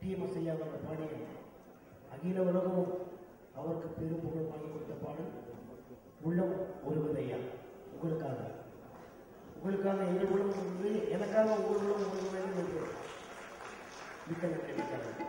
TMS ஐயா அந்த பாடிய அகில உலகமும் அவருக்கு பெரும் புகழ் வாங்கி கொடுத்த பாடல் உள்ளம் ஒருவதையா உங்களுக்காக உங்களுக்காக எங்கள் உள்ளம் ஒருவது எனக்காக உங்கள் உள்ளம் ஒருவ வேண்டும் என்று மிக்க நன்றி மிக்க நன்றி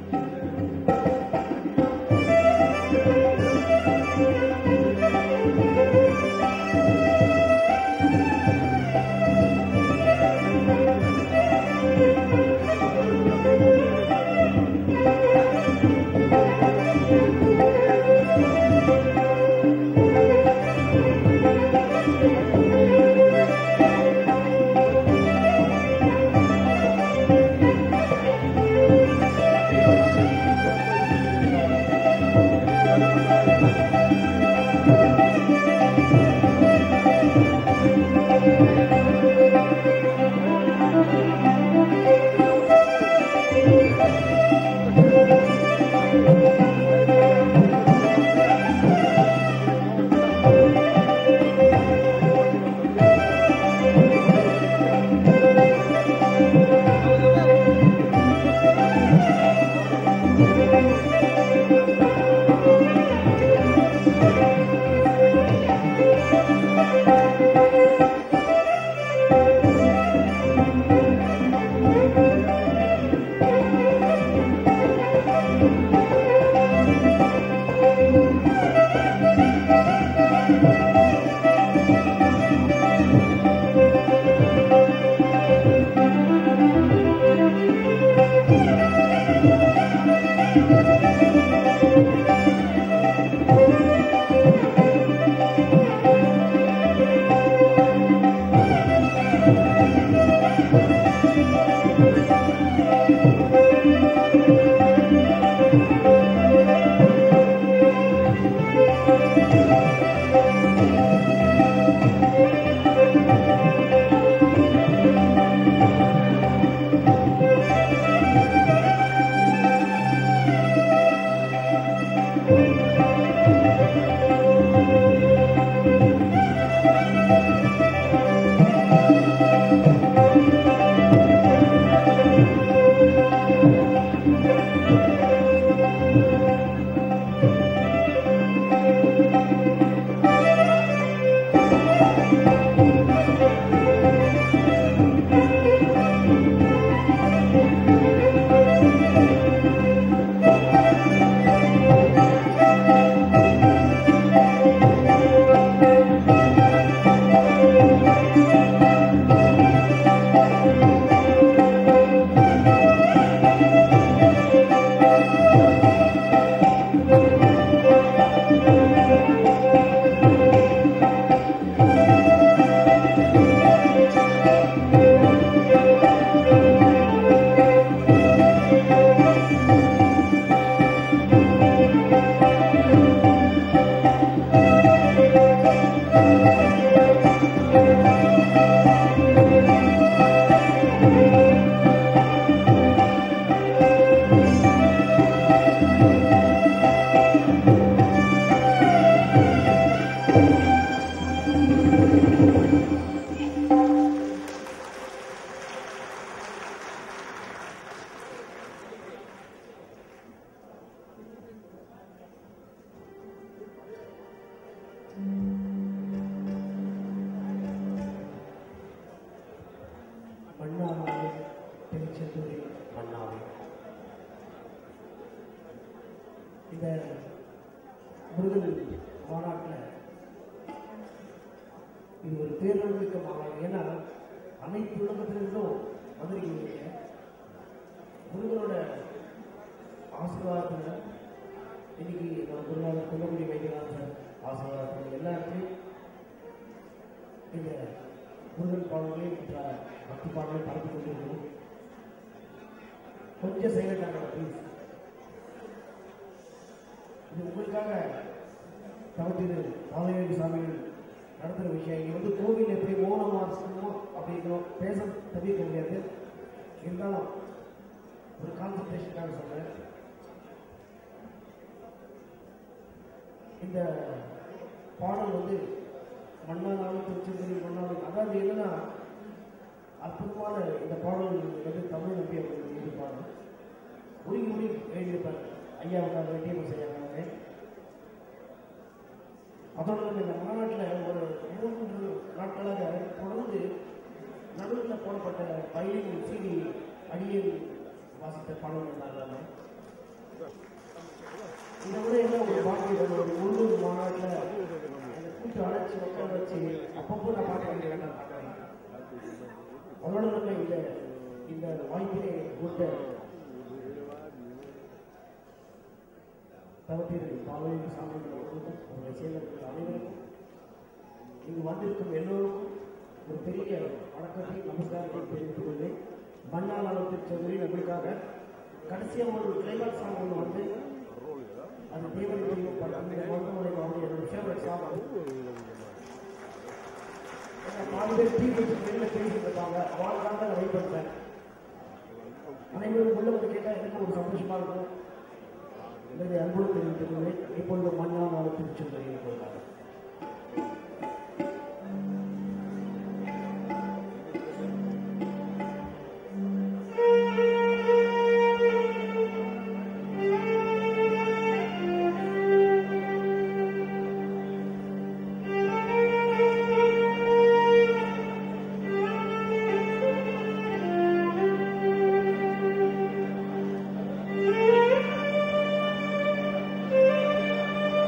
Thank முருகன் மாநாட்டில் இது ஒரு பேரொழிமிக்க மாநாடு ஏன்னா அனைத்து உலகத்திலிருந்தும் வந்திருக்கீங்க முருகனோட ஆசீர்வாதத்தில் இன்னைக்கு நம்ம குருநாதர் கொல்லக்குடி வைத்தியநாதர் ஆசீர்வாதத்தில் எல்லா இடத்துலையும் இந்த முருகன் பாடல்களையும் மற்ற பக்தி பாடலையும் பரப்பி கொண்டிருக்கிறோம் கொஞ்சம் சைலண்டாக ப்ளீஸ் இது உங்களுக்காக தவத்திரு பாலவேலி சாமிகள் நடத்துகிற விஷயம் இங்கே வந்து கோவில் எப்படி மௌனமாக இருக்கணுமோ அப்படிங்கிறோம் பேச தவிர்க்க முடியாது இருந்தாலும் ஒரு கான்சன்ட்ரேஷனுக்காக சொல்றேன் இந்த பாடல் வந்து மன்னானாலும் திருச்செந்தூரி மன்னாலும் அதாவது என்னன்னா அற்புதமான இந்த பாடல் வந்து தமிழ் நம்பி அவர்கள் இருப்பாங்க உருகி உருகி எழுதியிருப்பாங்க ஐயாவுக்காக வேண்டிய செய்யாங்க அதோட இந்த மாநாட்டில் ஒரு மூன்று நாட்களாக தொடர்ந்து நடுவில் போடப்பட்ட பயிரின் சீடி அடியில் வாசித்த பாடல் இருந்தாங்க இதை விட என்ன ஒரு பாட்டு ஒரு உள்ளூர் மாநாட்டில் என்னை கூட்டு அழைச்சி உட்கார வச்சு அப்பப்போ நான் பாட்டு வாங்க வேண்டாம் அதோட நம்ம இந்த இந்த வாய்ப்பினை கூட்ட தவத்திற்கு பாலையின் சாமிகள் அவர்களுக்கும் அவருடைய செயலர்கள் அனைவருக்கும் இங்கு வந்திருக்கும் எல்லோருக்கும் ஒரு பெரிய வணக்கத்தை நமஸ்காரத்தை தெரிவித்துக் கொள்வேன் மண்ணால் அளவுக்கு சொல்லி நம்மளுக்காக கடைசியாக ஒரு கிளைமாக்ஸ் சாங் ஒன்று வந்து அது தேவன் தெரியும் படம் மருத்துவமனை வந்து என்னோட ஃபேவரட் சாங் நாலு பேர் டீ வச்சு வெளியில் பேசிட்டு இருக்காங்க அவளுக்காக தான் வெயிட் பண்ணுறேன் அனைவரும் உள்ள வந்து கேட்டால் எனக்கு ஒரு சந்தோஷமா இருக்கும் என்பதை அன்போடு தெரிவித்துக் கொள்வேன் இப்பொழுது மண்ணால் அளவுக்கு சொல்லி கொள்ளாங்க Thank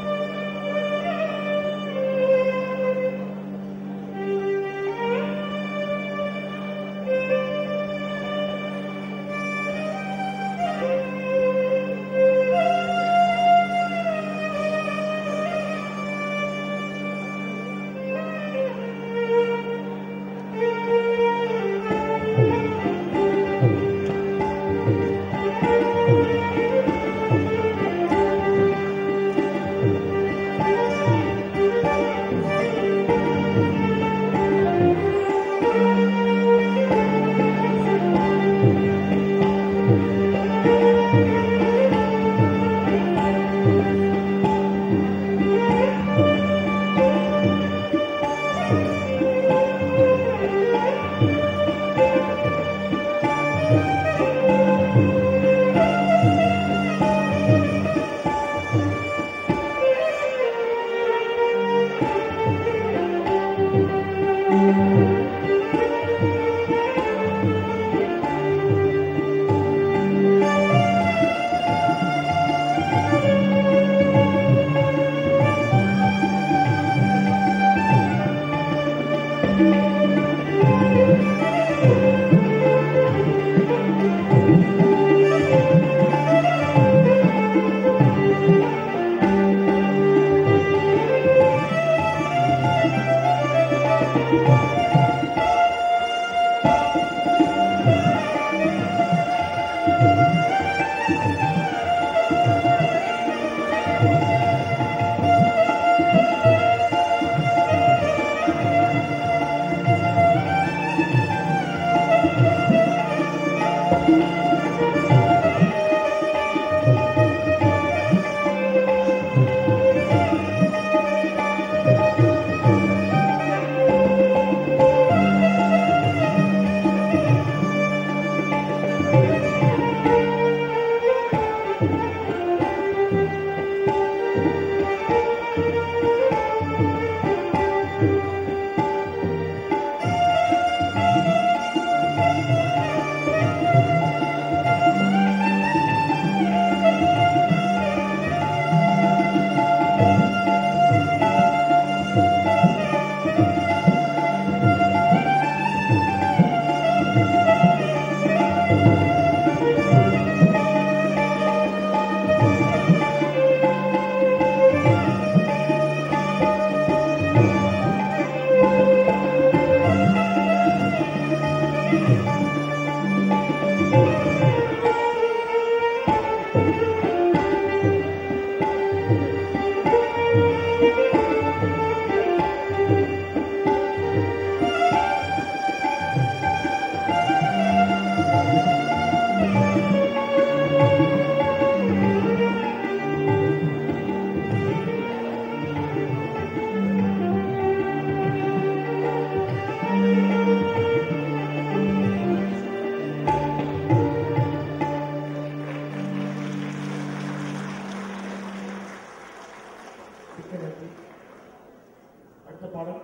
மிக்க நன்றி அடுத்த பாடம்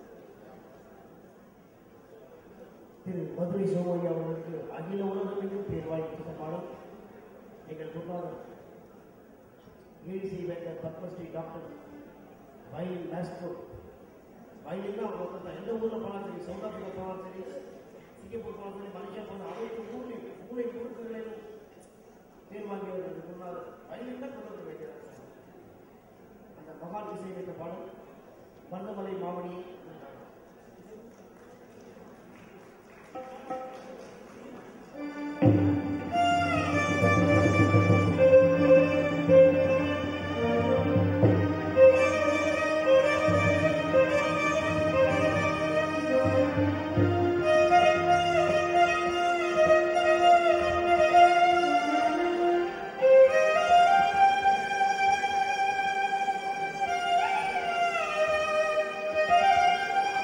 திரு மதுரை சோமையா அவர்களுக்கு அகில உலகத்திலும் பேர் வாய்ப்பித்த பாடம் எங்கள் குருநாதர் ஏடிசி வேண்டர் Padmashri doctor violin maestro violin அவங்க வந்து எந்த ஊரில் போனாலும் சரி சவுத் ஆப்பிரிக்கா போனாலும் சரி சிங்கப்பூர் போனாலும் சரி மலேசியா போனாலும் அனைத்து ஊரில் மூளை முழுக்கங்களிலும் பேர் வாங்கியவர் எங்கள் குருநாதர் வயலின் தான் கொண்டு வந்து வைக்கிறார் அந்த மகான் இசை வைத்த பாடம் மன்னமலை மாமணியை Thank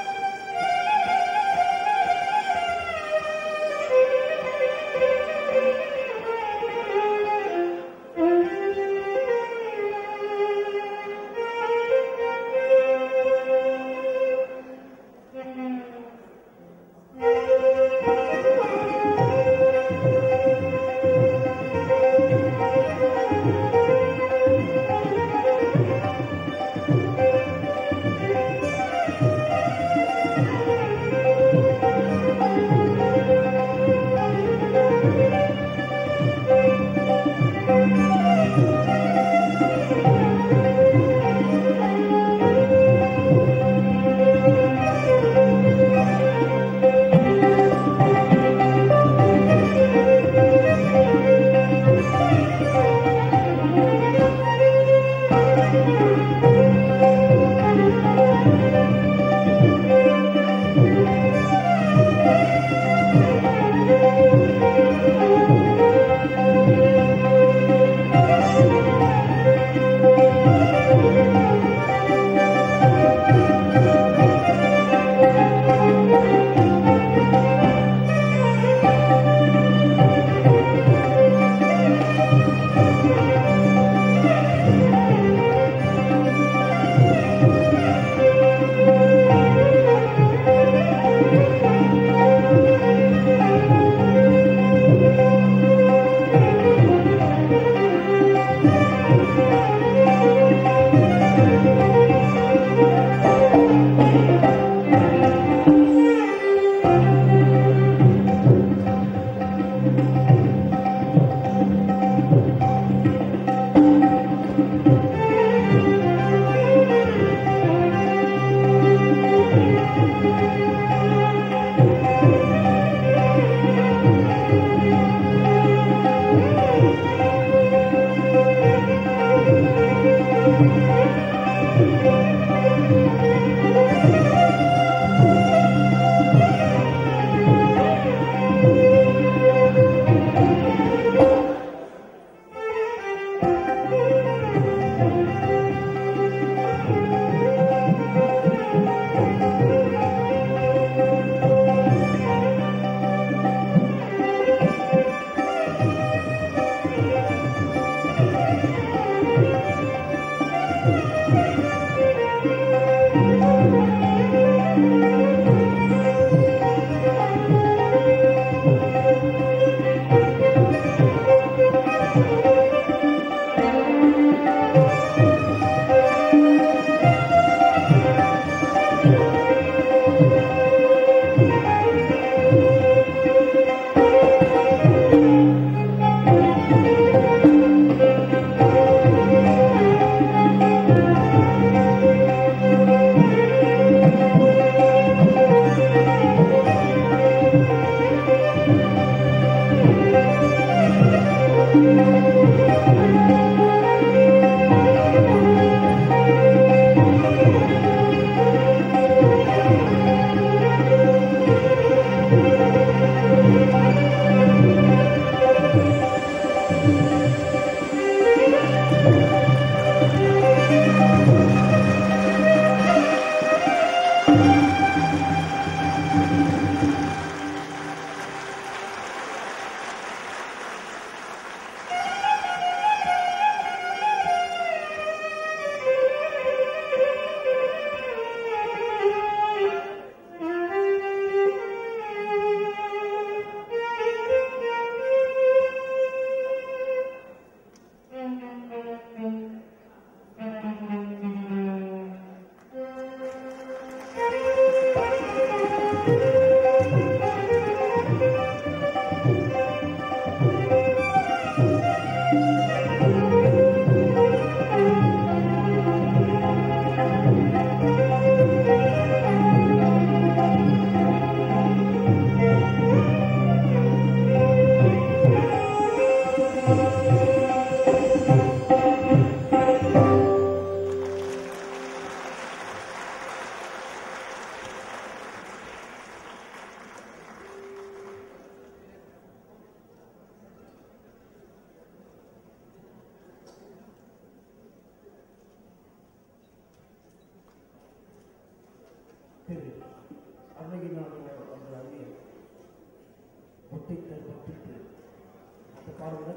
திரு அருணகிரிநாதன் அவர்கள் அருகிய ஒட்டித்தர் ஒட்டித்து அந்த பாடலுடன்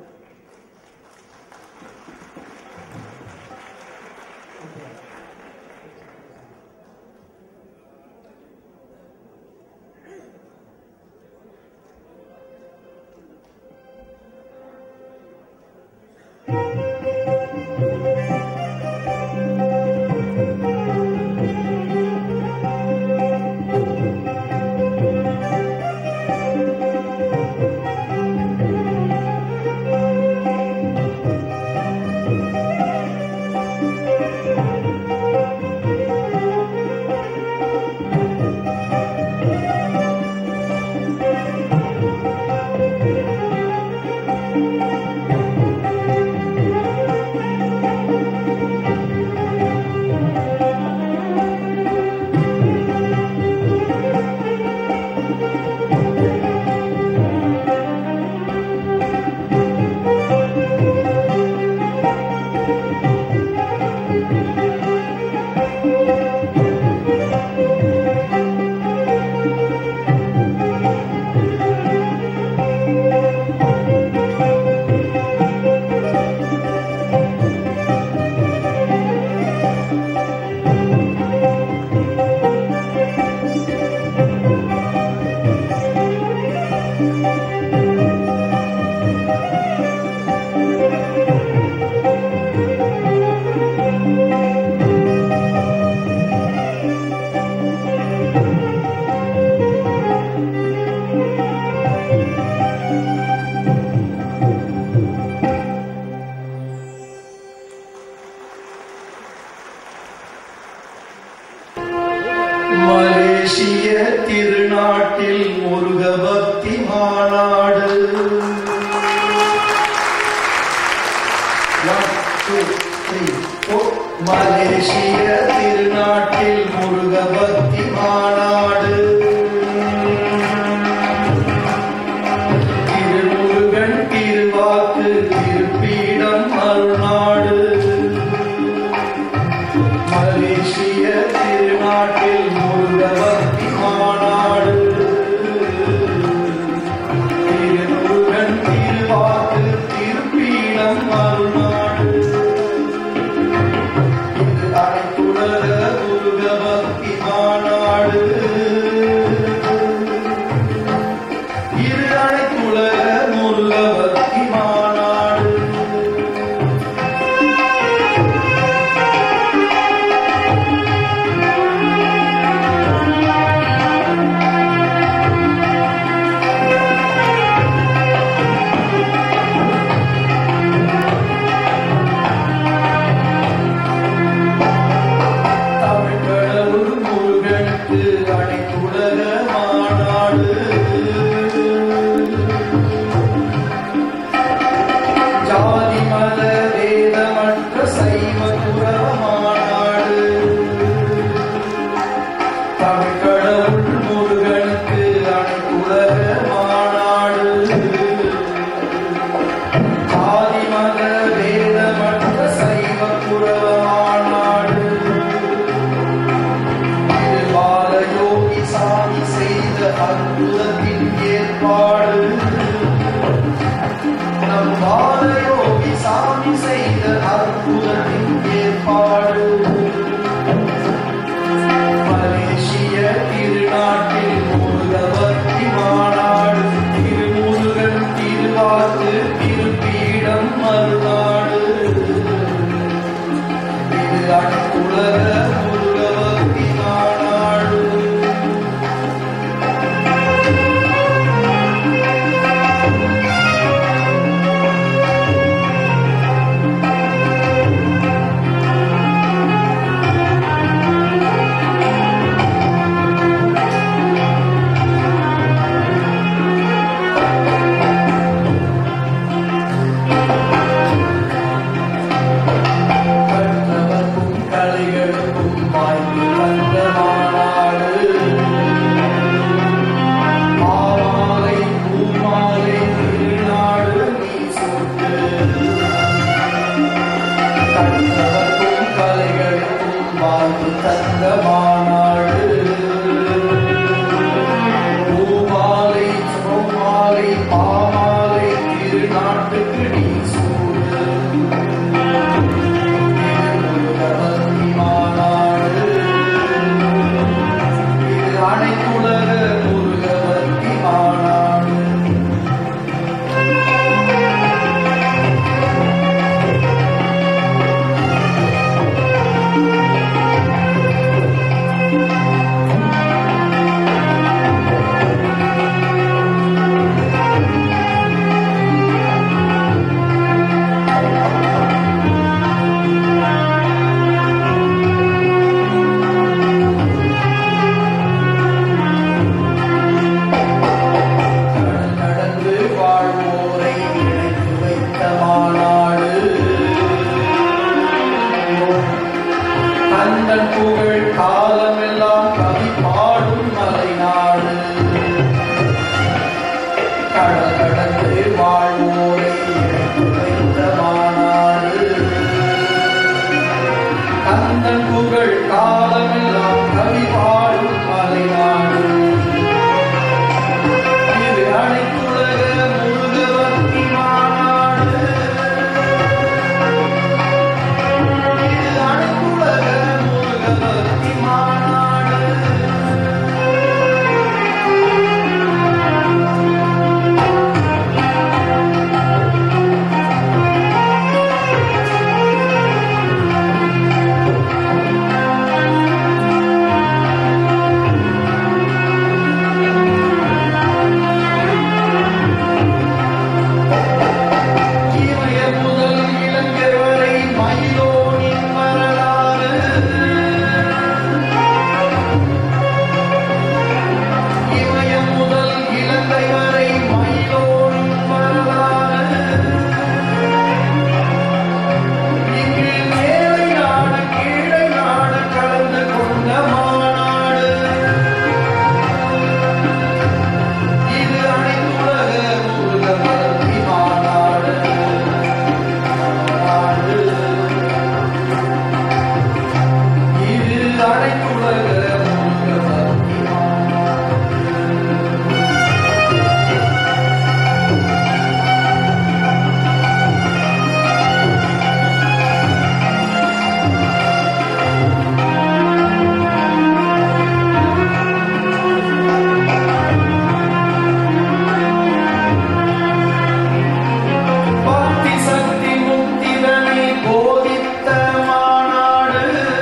மலேசிய திருநாட்டில் முருக பக்தி மாநாடு One, two, three, four. மலேசிய திருநாட்டில் முருக பக்தி மாநாடு திருமுருகன் திருவாக்கு திருப்பீடம் அருள்நாடு மலேசிய திருநாட்டில் முருக பக்தி மாநாடு திருமுருகன் திருவாக்கு திருப்பீடம் அருள்நாடு இது அனைத்துலக முருக பக்தி மாநாடு இது அனைத்துலக முருக பக்தி மாநாடு தமிழ் கடவுள் முருகனுக்கு அனைத்துலக மாநாடு ஜாதி மத வேதமற்ற சைவ துறவ மாநாடு தமிழ் கடவுள் முருகனுக்கு அனைத்துலக மாநாடு ஜாதி மத வேதமற்ற சைவ துறவ மாநாடு இது பாலயோகி சாமி செய்த அற்புதத்தின் ஏற்பாடு நம் பாலயோகி சாமி செய்த அற்புதத்தின் ஏற்பாடு மலேசிய திருநாட்டில் முருகபக்தி மாநாடு திருமுருகன் திருவாக்கு திருப்பீடம் மறுநாடு இது அனைத்துலக முருகபக்தி மாநாடு கற்றவர்க்கும் கலைகளுக்கும் வாய்ப்பு தந்த மாநாடு மாமாலை பூமாலை திருநாடு நீ சொட்டு கற்றவர்க்கும் கலைகளுக்கும் வாய்ப்பு தந்த மாநாடு கந்தன் புகழ் காலமெல்லாம் கவி பாடும் மலைநாடு கடல் கடந்து வாழ்வோரை இணைத்த மாநாடு கந்தன் புகழ் காலமெல்லாம் கவி பாடும் மலைநாடு இது அனைத்துலக முருகவர்த்தி மாநாடு இது அனைத்துலக முருகவர்த்தி மாநாடு இமய முதல் இலங்கை வரை மயிலோனின் வரலாறு இமயம் முதல் இலங்கை வரை மயிலோனின் வரலாறு இங்கு மேலை நாடு கீழை நாடு கலந்து கொண்ட மாநாடு இது அனைத்துலக முருகவர்த்தி மாநாடு மாநாடு. இது அனைத்துலக முருகவர்த்தி மாநாடு பக்தி சக்தி முக்திதனை போதித்த மாநாடு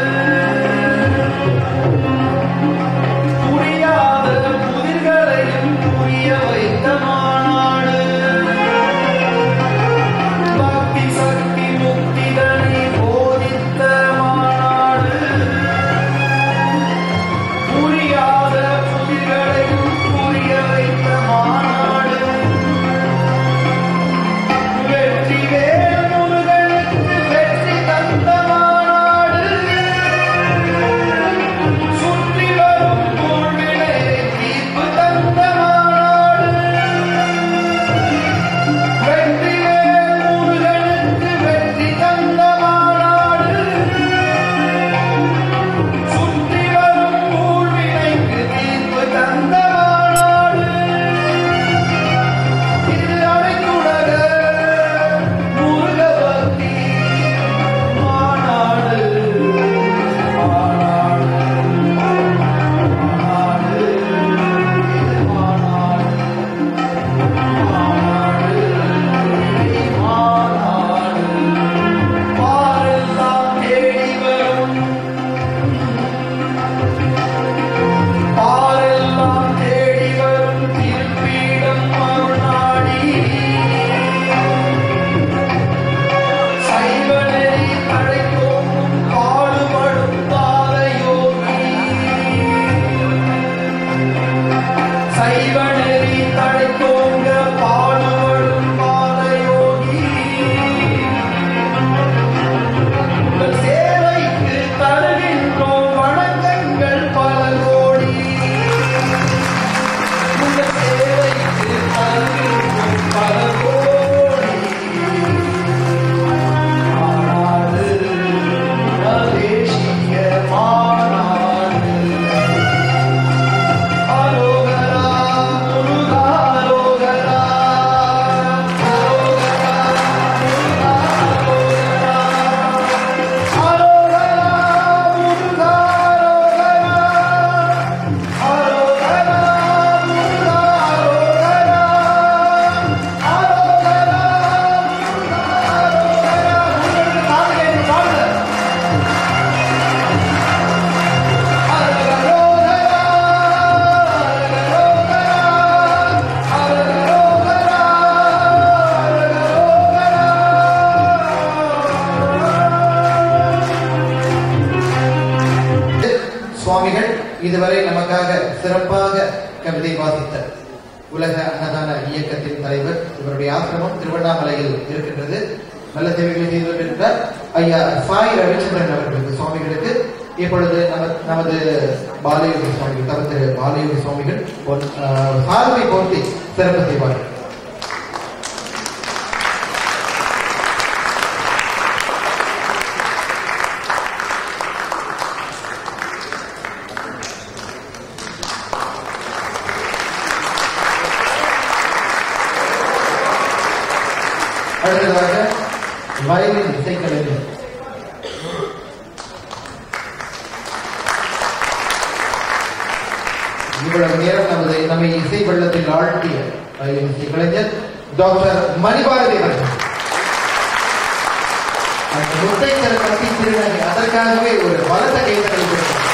புரியாத புதிர்களையும் புரிய வைத்த மாநாடு பக்தி சக்தி முக்திதனை போதித்த மாநாடு புரியாத புதிர்களையும் புரிய வைத்த மாநாடு வெற்றி வேல் முருகனுக்கு வெற்றி தந்த மாநாடு சுற்றி வரும் ஊழ்வினை தீர்ப்பு தந்த மாநாடு வெற்றி வேல் முருகனுக்கு வெற்றி தந்த மாநாடு சுற்றி வரும் ஊழ்வினைக்கு தீர்ப்பு தந்த மாநாடு இது அனைத்துலக முருகபக்தி மாநாடு மாநாடு மாநாடு இது மாநாடு மாநாடு இது மாநாடு பாரெல்லாம் தேடி வரும் பாரெல்லாம் தேடி வரும் திருப்பீடம் அருளாடி சைவநெறி தழைத்தோம் பாடுபடும் பாலயோகி சைவநெறி தழைத்தோங்க பாடுபடும் பாலயோகி உங்கள் சேவைக்கு தருகின்றோம் வணக்கங்கள் பல கோடி உங்கள் சேவைக்கு தருகின்றோம் பல கோடி மாநாடு தேசிய மாநாடு அரோகரா முருகா அரோகரா அரோகரா முருகா அரோகரா அரோகரா முருகா அரோகரா அரோகரா முருகா அரோகரா அரோகரா முருகா அரோகரா முருகா சுவாமிகள் இதுவரை நமக்காக சிறப்பாக கவிதை வாசித்தார் உலக அன்னதான இயக்கத்தின் தலைவர் இவருடைய ஆசிரமம் திருவண்ணாமலையில் இருக்கின்றது நல்ல சேவைகளை செய்து கொண்டிருக்கிறார் ஐயா சாய் ரவிச்சந்திரன் அவர்களுக்கு சுவாமிகளுக்கு இப்பொழுது நம நமது பாலயோகி சுவாமிகள் தவிர திரு பாலயோகி சுவாமிகள் பொன்- ஆஹ், சால்வை போர்த்தி சிறப்பு செய்வார்கள் அடுத்ததாக வயலின் இசைக்கலைஞர் இவ்வளவு நேரம் நமது நம்மை இசை வெள்ளத்தில் ஆழ்த்திய வயலின் இசை கலைஞர் டாக்டர் மணிபாரதி அவர்கள் அந்த முத்தை கட்டி திருநங்கை அதற்காகவே ஒரு பலத்த கைத்தலை கொடுத்தார்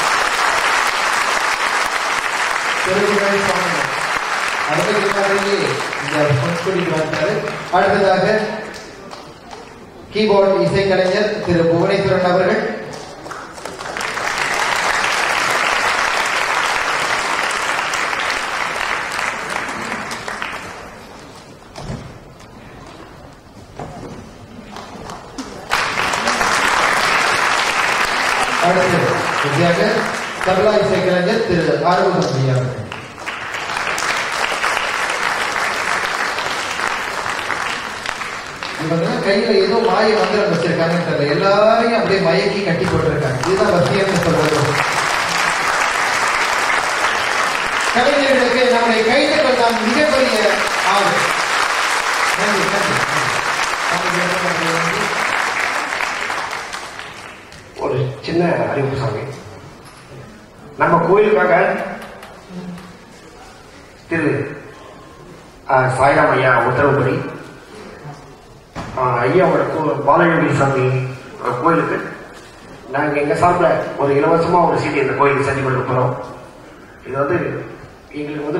திருவிழா சுவாமிகள் அடுத்ததுக்காகவே இந்த பொன்கொடிக்கு வந்தாரு அடுத்ததாக கீபோர்டு இசைக்கலைஞர் திரு புவனேஸ்வரன் அவர்கள் அடுத்து இறுதியாக தபலா இசைக்கலைஞர் திரு ஆறுமுகம் ஐயா அவர்கள் இவங்க கையில ஏதோ மாய மந்திரம் வச்சிருக்காங்கன்னு தெரியல எல்லாரையும் அப்படியே மயக்கி கட்டி போட்டிருக்காங்க இதுதான் வசியம்னு சொல்றது கலைஞர்களுக்கு நம்முடைய கைதட்டல் தான் மிகப்பெரிய ஆறு நன்றி நன்றி நன்றி. நன்றி. ஒரு சின்ன அறிவிப்பு சாமி நம்ம கோயிலுக்காக திரு ஆ, சாய்ராம் ஐயா உத்தரவுப்படி ஆ, ஐயாவோட கோ- பாலயோகி சாமி ஆ, கோயிலுக்கு நாங்கள் எங்கள் சார்பில் ஒரு இலவசமாக ஒரு சீடி இந்த கோயிலுக்கு செஞ்சு கொடுக்க போகிறோம் இது வந்து எங்களுக்கு வந்து